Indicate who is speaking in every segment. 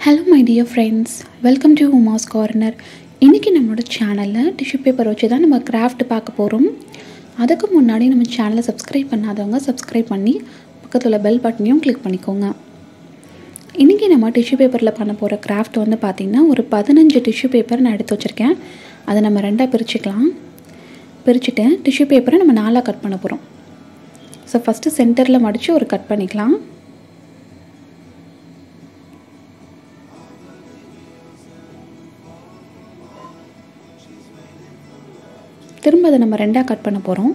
Speaker 1: hello my dear friends welcome to Uma's corner இன்றைக்கி நம்மளோட சேனலில் டிஷ்யூ பேப்பர் வச்சு தான் நம்ம கிராஃப்ட் பார்க்க போகிறோம் அதுக்கு முன்னாடி நம்ம சேனலை சப்ஸ்கிரைப் பண்ணாதவங்க சப்ஸ்கிரைப் பண்ணி பக்கத்தில் பெல் பட்டனையும் கிளிக் பண்ணிக்கோங்க இன்றைக்கி நம்ம டிஷ்யூ பேப்பரில் பண்ண போகிற கிராஃப்ட் வந்து பார்த்திங்கன்னா ஒரு பதினஞ்சு டிஷ்யூ பேப்பர் நான் எடுத்து வச்சுருக்கேன் அதை நம்ம ரெண்டாக பிரிச்சுக்கலாம் பிரிச்சுட்டு டிஷ்யூ பேப்பரை நம்ம நாலாக கட் பண்ண போகிறோம் ஸோ ஃபஸ்ட்டு சென்டரில் மடித்து ஒரு கட் பண்ணிக்கலாம் திரும்ப அதை நம்ம ரெண்டாக கட் பண்ண போகிறோம்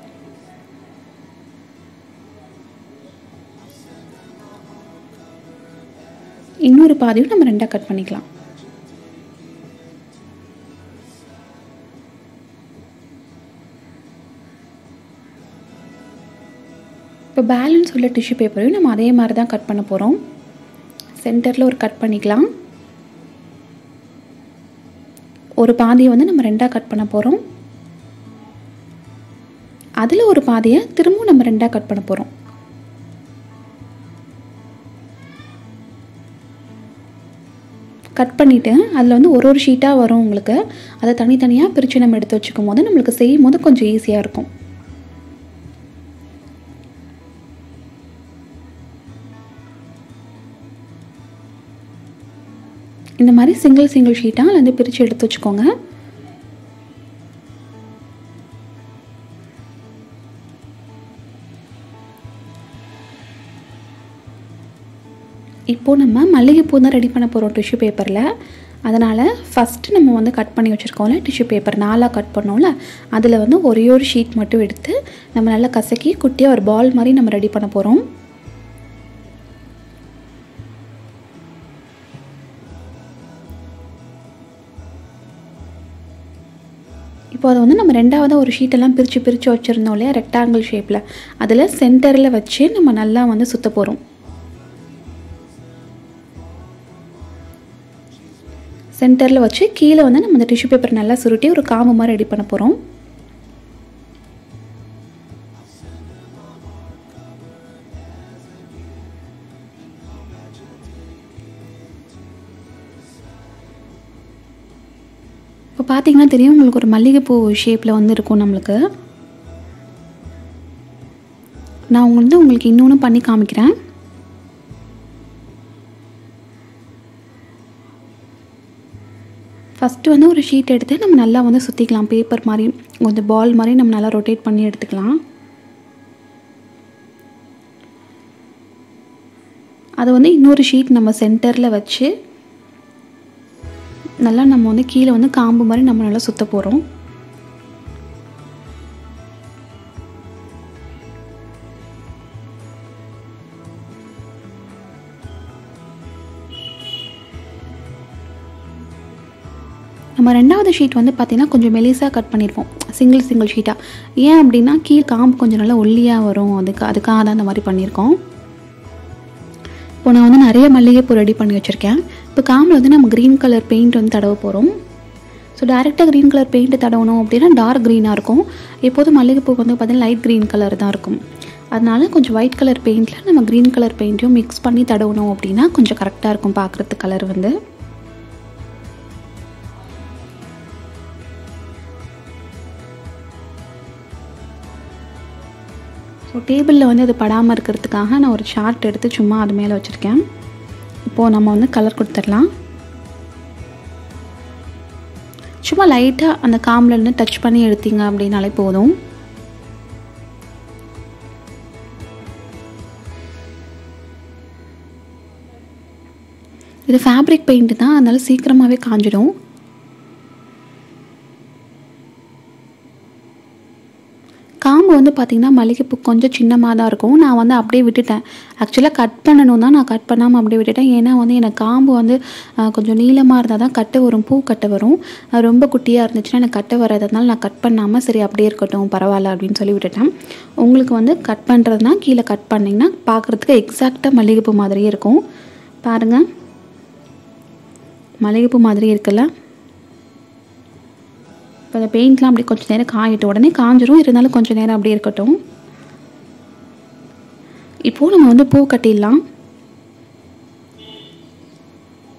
Speaker 1: இன்னொரு பாதியும் நம்ம ரெண்டாக கட் பண்ணிக்கலாம் இப்போ பேலன்ஸ் உள்ள டிஷ்யூ பேப்பரையும் நம்ம அதே மாதிரி தான் கட் பண்ண போகிறோம் சென்டரில் ஒரு கட் பண்ணிக்கலாம் ஒரு பாதியை வந்து நம்ம ரெண்டாக கட் பண்ண போகிறோம் அதில் ஒரு பாதியை திரும்பவும் நம்ம ரெண்டாக கட் பண்ண போகிறோம் கட் பண்ணிவிட்டு அதில் வந்து ஒரு ஒரு ஷீட்டாக வரும் உங்களுக்கு அதை தனித்தனியாக பிரித்து நம்ம எடுத்து வச்சுக்கும் போது நம்மளுக்கு செய்யும் போது கொஞ்சம் ஈஸியாக இருக்கும் இந்த மாதிரி சிங்கிள் சிங்கிள் ஷீட்டாக அதில் வந்து பிரித்து எடுத்து வச்சுக்கோங்க இப்போது நம்ம மல்லிகைப்பூ தான் ரெடி பண்ண போகிறோம் டிஷ்யூ பேப்பரில் அதனால் ஃபஸ்ட்டு நம்ம வந்து கட் பண்ணி வச்சுருக்கோம்ல டிஷ்யூ பேப்பர் நாலாக கட் பண்ணோம்ல அதில் வந்து ஒரே ஒரு ஷீட் மட்டும் எடுத்து நம்ம நல்லா கசக்கி குட்டியாக ஒரு பால் மாதிரி நம்ம ரெடி பண்ண போகிறோம் இப்போ அதை வந்து நம்ம ரெண்டாவது ஒரு ஷீட்டெல்லாம் பிரித்து பிரித்து வச்சுருந்தோம் இல்லையா ரெக்டாங்கிள் ஷேப்பில் அதில் சென்டரில் வச்சு நம்ம நல்லா வந்து சுற்ற போகிறோம் சென்டரில் வச்சு கீழே வந்து நம்ம இந்த டிஷ்யூ பேப்பர் நல்லா சுருட்டி ஒரு காம்பு மாதிரி ரெடி பண்ண போகிறோம் இப்போ பார்த்தீங்கன்னா தெரியும் உங்களுக்கு ஒரு மல்லிகைப்பூ ஷேப்பில் வந்து இருக்கும் நம்மளுக்கு நான் வந்து உங்களுக்கு இன்னொன்று பண்ணி காமிக்கிறேன் ஃபஸ்ட்டு வந்து ஒரு ஷீட் எடுத்து நம்ம நல்லா வந்து சுற்றிக்கலாம் பேப்பர் மாதிரி கொஞ்சம் பால் மாதிரி நம்ம நல்லா ரொட்டேட் பண்ணி எடுத்துக்கலாம் அதை வந்து இன்னொரு ஷீட் நம்ம சென்டரில் வச்சு நல்லா நம்ம வந்து கீழே வந்து காம்பு மாதிரி நம்ம நல்லா சுற்ற போகிறோம் நம்ம ரெண்டாவது ஷீட் வந்து பார்த்திங்கன்னா கொஞ்சம் மெலிசாக கட் பண்ணியிருப்போம் சிங்கிள் சிங்கிள் ஷீட்டாக ஏன் அப்படின்னா கீழே காம்பு கொஞ்சம் நல்லா ஒல்லியாக வரும் அதுக்கு அதுக்காக தான் இந்த மாதிரி பண்ணியிருக்கோம் இப்போ நான் வந்து நிறைய மல்லிகைப்பூ ரெடி பண்ணி வச்சுருக்கேன் இப்போ காம்பில் வந்து நம்ம க்ரீன் கலர் பெயிண்ட் வந்து தடவ போகிறோம் ஸோ டேரெக்டாக க்ரீன் கலர் பெயிண்ட் தடவணும் அப்படின்னா டார்க் க்ரீனாக இருக்கும் எப்போதும் மல்லிகைப்பூ வந்து பார்த்திங்கன்னா லைட் க்ரீன் கலர் தான் இருக்கும் அதனால கொஞ்சம் ஒயிட் கலர் பெயிண்டில் நம்ம க்ரீன் கலர் பெயிண்ட்டையும் மிக்ஸ் பண்ணி தடவணும் அப்படின்னா கொஞ்சம் கரெக்டாக இருக்கும் பார்க்குறதுக்கு கலர் வந்து ஸோ டேபிளில் வந்து அது படாமல் இருக்கிறதுக்காக நான் ஒரு சார்ட் எடுத்து சும்மா அது மேலே வச்சுருக்கேன் இப்போது நம்ம வந்து கலர் கொடுத்துடலாம் சும்மா லைட்டாக அந்த காம்பில் இருந்து டச் பண்ணி எடுத்தீங்க அப்படின்னாலே போதும் இது ஃபேப்ரிக் பெயிண்ட் தான் அதனால் சீக்கிரமாகவே காஞ்சிடும் காம்பு வந்து பார்த்திங்கன்னா மல்லிகைப்பூ கொஞ்சம் சின்னமாக தான் இருக்கும் நான் வந்து அப்படியே விட்டுட்டேன் ஆக்சுவலாக கட் பண்ணணும் தான் நான் கட் பண்ணாமல் அப்படியே விட்டுட்டேன் ஏன்னா வந்து எனக்கு காம்பு வந்து கொஞ்சம் நீளமாக இருந்தால் தான் கட்டை வரும் பூ கட்டை வரும் ரொம்ப குட்டியாக இருந்துச்சுன்னா எனக்கு கட்டை வர்றதுனால நான் கட் பண்ணாமல் சரி அப்படியே இருக்கட்டும் பரவாயில்ல அப்படின்னு சொல்லி விட்டுட்டேன் உங்களுக்கு வந்து கட் பண்ணுறதுனா கீழே கட் பண்ணிங்கன்னா பார்க்குறதுக்கு எக்ஸாக்டாக மல்லிகைப்பூ மாதிரியே இருக்கும் பாருங்கள் மல்லிகைப்பூ மாதிரி இருக்குல்ல இப்போ அந்த பெயிண்ட்லாம் அப்படி கொஞ்சம் நேரம் காயிட்ட உடனே காஞ்சிரும் இருந்தாலும் கொஞ்சம் நேரம் அப்படியே இருக்கட்டும் இப்போது நம்ம வந்து பூ கட்டிடலாம்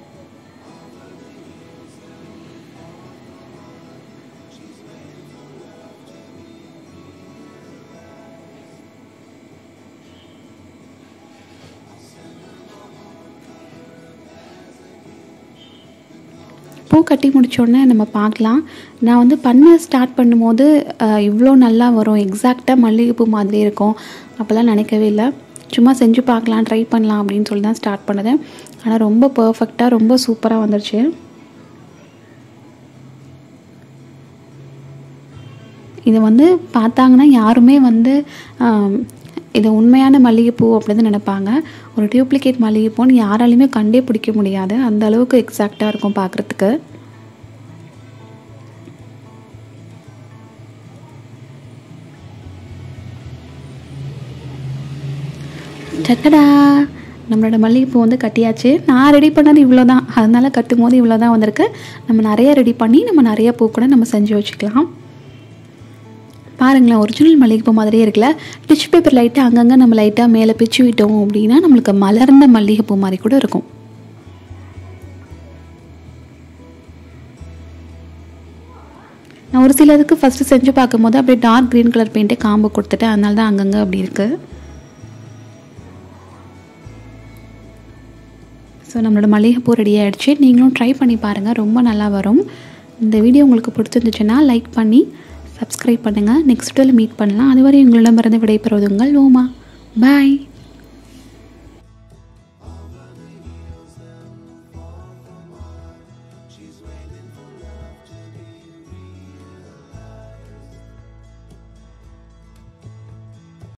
Speaker 1: கட்டி முடிச்சோடனே நம்ம பார்க்கலாம் நான் வந்து பண்ண ஸ்டார்ட் பண்ணும்போது அஹ், இவ்வளோ நல்லா வரும் எக்ஸாக்டாக மல்லிகைப்பூ மாதிரி இருக்கும் அப்போல்லாம் நினைக்கவே இல்லை சும்மா செஞ்சு பார்க்கலாம் ட்ரை பண்ணலாம் அப்படின்னு சொல்லி தான் ஸ்டார்ட் பண்ணது ஆனால் ரொம்ப பர்ஃபெக்டாக ரொம்ப சூப்பராக வந்துருச்சு இது வந்து பார்த்தாங்கன்னா யாருமே வந்து ஆம், இது உண்மையான மல்லிகைப்பூ அப்படின்னு நினைப்பாங்க ஒரு டியூப்ளிகேட் மல்லிகைப்பூன்னு யாராலையுமே கண்டே பிடிக்க முடியாது அந்த அளவுக்கு எக்ஸாக்டாக இருக்கும் பார்க்குறதுக்கு சக்கடா நம்மளோட மல்லிகைப்பூ வந்து கட்டியாச்சு நான் ரெடி பண்ணது இவ்வளோ தான் அதனால கட்டும் போது இவ்வளோ தான் வந்திருக்கு நம்ம நிறைய ரெடி பண்ணி நம்ம நிறைய பூ கூட நம்ம செஞ்சு வச்சுக்கலாம் பாருங்களேன் ஒரிஜினல் மல்லிகைப்பூ மாதிரியே இருக்குல்ல டிஷ் பேப்பர் லைட்டாக அங்கங்கே நம்ம லைட்டாக மேலே பிச்சு விட்டோம் அப்படின்னா நம்மளுக்கு மலர்ந்த மல்லிகைப்பூ மாதிரி கூட இருக்கும் நான் ஒரு சிலதுக்கு ஃபஸ்ட்டு செஞ்சு பார்க்கும்போது அப்படியே டார்க் க்ரீன் கலர் பெயிண்ட்டே காம்பு கொடுத்துட்டேன் அதனால தான் அங்கங்கே அப்படி இருக்குது ஸோ நம்மளோட மல்லிகைப்பூ ரெடி ஆகிடுச்சு நீங்களும் ட்ரை பண்ணி பாருங்கள் ரொம்ப நல்லா வரும் இந்த வீடியோ உங்களுக்கு பிடிச்சிருந்துச்சுன்னா லைக் பண்ணி சப்ஸ்கிரைப் பண்ணுங்கள் நெக்ஸ்ட் வீடியோவில் மீட் பண்ணலாம் அதுவரை உங்களிடமிருந்து விடைபெறுவது உங்கள் ஓமா பாய்